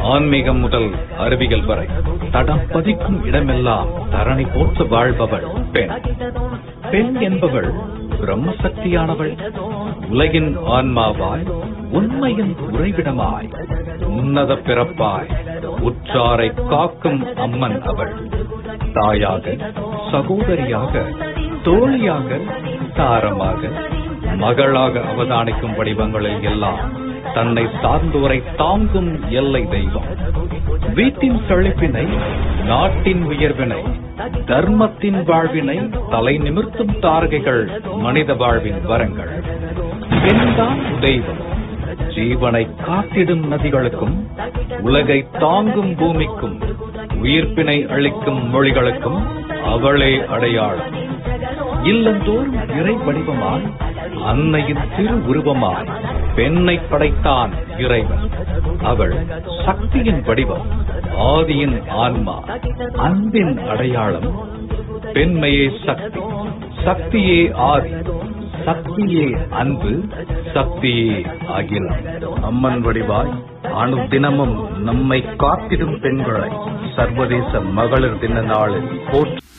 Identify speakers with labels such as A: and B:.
A: ஆன்மீகம் முதல் அறிவியல் வரை தடம் பதிக்கும் இடமெல்லாம் தரணி போற்று வாழ்பவள் பெண் பெண் என்பவள் பிரம்மசக்தியானவள் உலகின் ஆன்மாவாய் உண்மையின் உறைவிடமாய் உன்னத பிறப்பாய் உற்றாரை காக்கும் அம்மன் அவள் தாயாக சகோதரியாக தோழியாக தாரமாக மகளாக அவதானிக்கும் வடிவங்களில் எல்லாம் தன்னை சார்ந்தோரை தாங்கும் எல்லை தெய்வம் வீட்டின் செழிப்பினை நாட்டின் உயர்வினை தர்மத்தின் வாழ்வினை தலை நிமிர்த்தும் தாரகைகள் மனித வாழ்வின் வரங்கள் பெண்தான் தெய்வம் ஜீவனை காத்திடும் நதிகளுக்கும் உலகை தாங்கும் பூமிக்கும் உயிர்ப்பினை அளிக்கும் மொழிகளுக்கும் அவளே அடையாளம் இல்லந்தோறும் இறை வடிவமாய் அன்னையின் திரு உருவமாய் பெண்ணை படைத்தான் இறைவன் அவள் சக்தியின் வடிவம் ஆதியின் ஆன்மா அன்பின் அடையாளம் பெண்மையே சக்தி சக்தியே ஆதி சக்தியே அன்பு சக்தியே அகிலம் அம்மன் வடிவாய் அணு தினமும் நம்மை காத்திடும் பெண்களை சர்வதேச மகளிர் தின நாளில் போற்று